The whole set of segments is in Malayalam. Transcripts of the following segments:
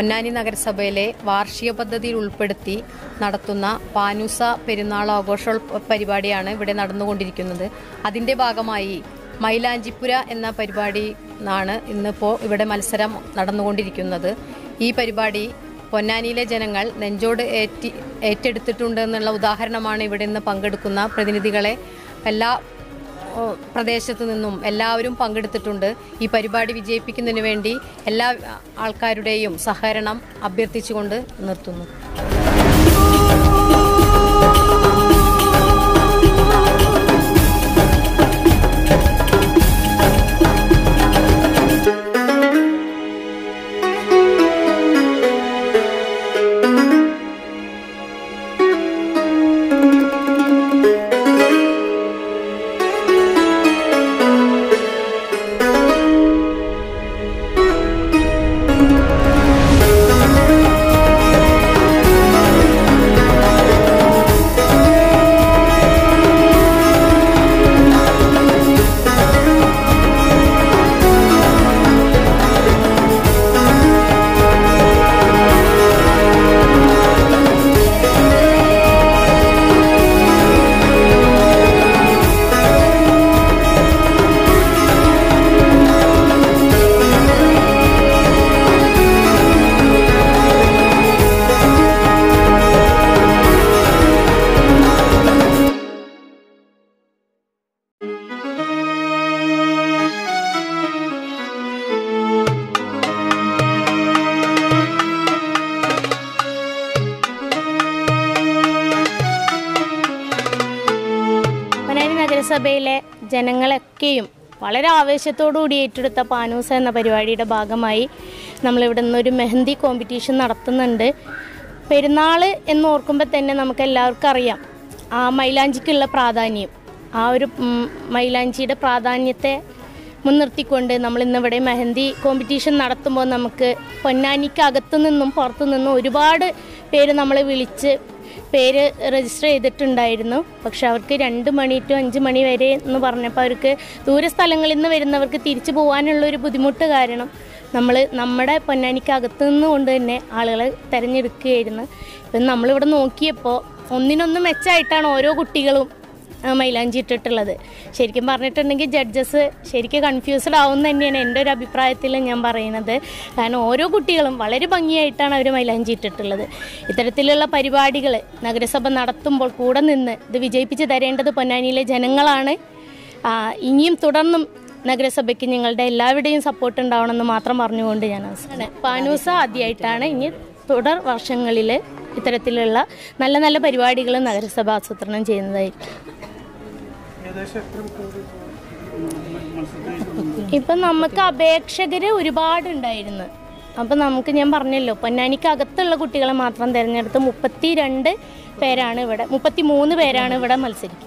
പൊന്നാനി നഗരസഭയിലെ വാർഷിക പദ്ധതിയിൽ ഉൾപ്പെടുത്തി നടത്തുന്ന പാനൂസ പെരുന്നാൾ ആഘോഷ പരിപാടിയാണ് ഇവിടെ നടന്നുകൊണ്ടിരിക്കുന്നത് അതിന്റെ ഭാഗമായി മൈലാഞ്ചിപ്പുര എന്ന പരിപാടി ആണ് ഇന്നിപ്പോൾ ഇവിടെ മത്സരം നടന്നുകൊണ്ടിരിക്കുന്നത് ഈ പരിപാടി പൊന്നാനിയിലെ ജനങ്ങൾ നെഞ്ചോട് ഏറ്റി ഏറ്റെടുത്തിട്ടുണ്ട് എന്നുള്ള ഉദാഹരണമാണ് ഇവിടെ നിന്ന് പങ്കെടുക്കുന്ന പ്രതിനിധികളെ എല്ലാ ഓ, പ്രദേശത്തു നിന്നും എല്ലാവരും പങ്കെടുത്തിട്ടുണ്ട് ഈ പരിപാടി വിജയിപ്പിക്കുന്നതിന് വേണ്ടി എല്ലാ ആൾക്കാരുടെയും സഹകരണം അഭ്യർത്ഥിച്ചുകൊണ്ട് നിർത്തുന്നു പൊന്നാനി നഗരസഭയിലെ ജനങ്ങളൊക്കെയും വളരെ ആവേശത്തോടുകൂടി ഏറ്റെടുത്ത പാനൂസ എന്ന പരിപാടിയുടെ ഭാഗമായി നമ്മളിവിടെ നിന്നൊരു മെഹന്തി കോമ്പറ്റീഷൻ നടത്തുന്നുണ്ട് പെരുന്നാൾ എന്ന് ഓർക്കുമ്പോൾ തന്നെ നമുക്ക് എല്ലാവർക്കും അറിയാം ആ മൈലാഞ്ചിക്കുള്ള പ്രാധാന്യം ആ ഒരു ഉം, മൈലാഞ്ചിയുടെ പ്രാധാന്യത്തെ മുൻനിർത്തിക്കൊണ്ട് നമ്മൾ ഇന്നിവിടെ മെഹന്തി കോമ്പറ്റീഷൻ നടത്തുമ്പോൾ നമുക്ക് പൊന്നാനിക്ക് അകത്തു നിന്നും പുറത്തു നിന്നും ഒരുപാട് പേര് നമ്മളെ വിളിച്ച് പേര് രജിസ്റ്റർ ചെയ്തിട്ടുണ്ടായിരുന്നു പക്ഷെ അവർക്ക് രണ്ട് മണി ടു അഞ്ച് മണി വരെ എന്ന് പറഞ്ഞപ്പോൾ അവർക്ക് ദൂര സ്ഥലങ്ങളിൽ നിന്ന് വരുന്നവർക്ക് തിരിച്ചു പോകാനുള്ള ഒരു ബുദ്ധിമുട്ട് കാരണം നമ്മൾ നമ്മുടെ പൊന്നാനിക്ക് അകത്തു നിന്നുകൊണ്ട് തന്നെ ആളുകളെ തിരഞ്ഞെടുക്കുകയായിരുന്നു ഇപ്പം നമ്മളിവിടെ നോക്കിയപ്പോൾ ഒന്നിനൊന്ന് മെച്ചമായിട്ടാണ് ഓരോ കുട്ടികളും ആ, മൈലാഞ്ചി ഇട്ടിട്ടുള്ളത് ശരിക്കും പറഞ്ഞിട്ടുണ്ടെങ്കിൽ ജഡ്ജസ് ശരിക്കും കൺഫ്യൂസ്ഡ് ആവും തന്നെയാണ് എൻ്റെ ഒരു അഭിപ്രായത്തിൽ ഞാൻ പറയുന്നത് കാരണം ഓരോ കുട്ടികളും വളരെ ഭംഗിയായിട്ടാണ് അവർ മൈലാഞ്ചി ഇട്ടിട്ടുള്ളത് ഇത്തരത്തിലുള്ള പരിപാടികൾ നഗരസഭ നടത്തുമ്പോൾ കൂടെ നിന്ന് ഇത് വിജയിപ്പിച്ച് തരേണ്ടത് പൊന്നാനിയിലെ ജനങ്ങളാണ് ആ, ഇനിയും തുടർന്നും നഗരസഭയ്ക്ക് ഞങ്ങളുടെ എല്ലാവരുടെയും സപ്പോർട്ട് ഉണ്ടാവണമെന്ന് മാത്രം പറഞ്ഞുകൊണ്ട് ഞാൻ അവസാനം പാനൂസ ആദ്യമായിട്ടാണ് ഇനി തുടർ വർഷങ്ങളിൽ ഇത്തരത്തിലുള്ള നല്ല നല്ല പരിപാടികൾ നഗരസഭ ആസൂത്രണം ചെയ്യുന്നതായിരിക്കും ഇപ്പം നമുക്ക് അപേക്ഷകർ ഒരുപാടുണ്ടായിരുന്നു അപ്പം നമുക്ക് ഞാൻ പറഞ്ഞല്ലോ പൊന്നാനിക്ക് അകത്തുള്ള കുട്ടികളെ മാത്രം തിരഞ്ഞെടുത്ത് മുപ്പത്തി രണ്ട് പേരാണ് ഇവിടെ മുപ്പത്തി മൂന്ന് പേരാണ് ഇവിടെ മത്സരിക്കുന്നത്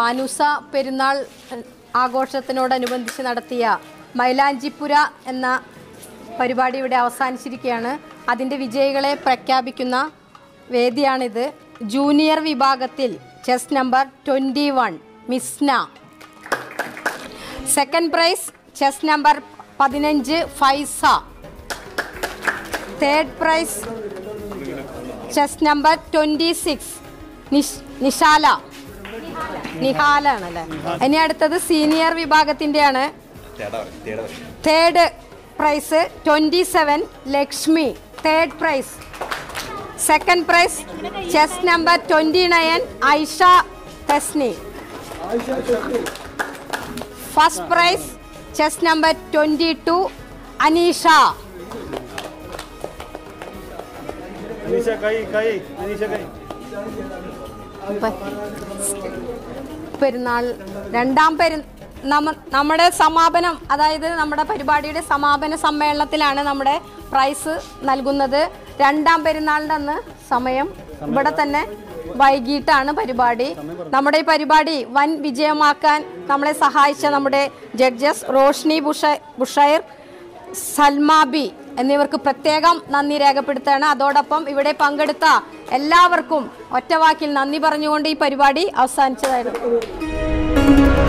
പാനൂസ പെരുന്നാൾ എഹ്, ആഘോഷത്തിനോടനുബന്ധിച്ച് നടത്തിയ മൈലാഞ്ചിപ്പുര എന്ന പരിപാടി ഇവിടെ അവസാനിച്ചിരിക്കുകയാണ് അതിൻ്റെ വിജയികളെ പ്രഖ്യാപിക്കുന്ന വേദിയാണിത് ജൂനിയർ വിഭാഗത്തിൽ chest number twenty one Misna second prize chest number പതിനഞ്ച് Faiza third prize chest number twenty six Nishala Nihala ആണല്ലേ ഇനി അടുത്തത് സീനിയർ വിഭാഗത്തിൻ്റെയാണ് third prize twenty seven Lakshmi third prize second prize chest number twenty nine Aisha Thesni first prize chest number twenty two Aneesha Aneesha കൈ കൈ അനീഷ കൈ പ- പെരുന്നാൾ രണ്ടാം പെരു നമ്മ നമ്മുടെ സമാപനം അതായത് നമ്മുടെ പരിപാടിയുടെ സമാപന സമ്മേളനത്തിലാണ് നമ്മുടെ പ്രൈസ് നൽകുന്നത് രണ്ടാം പെരുന്നാളിൻ്റെ അന്ന് സമയം ഇവിടെ തന്നെ വൈകിട്ടാണ് പരിപാടി നമ്മുടെ ഈ പരിപാടി വൻ വിജയമാക്കാൻ നമ്മളെ സഹായിച്ച നമ്മുടെ ജഡ്ജസ് റോഷ്നി ബുഷ ബുഷൈർ സൽമാബി എന്നിവർക്ക് പ്രത്യേകം നന്ദി രേഖപ്പെടുത്തുകയാണ് അതോടൊപ്പം ഇവിടെ പങ്കെടുത്ത എല്ലാവർക്കും ഒറ്റവാക്കിൽ നന്ദി പറഞ്ഞുകൊണ്ട് ഈ പരിപാടി അവസാനിച്ചതായിരുന്നു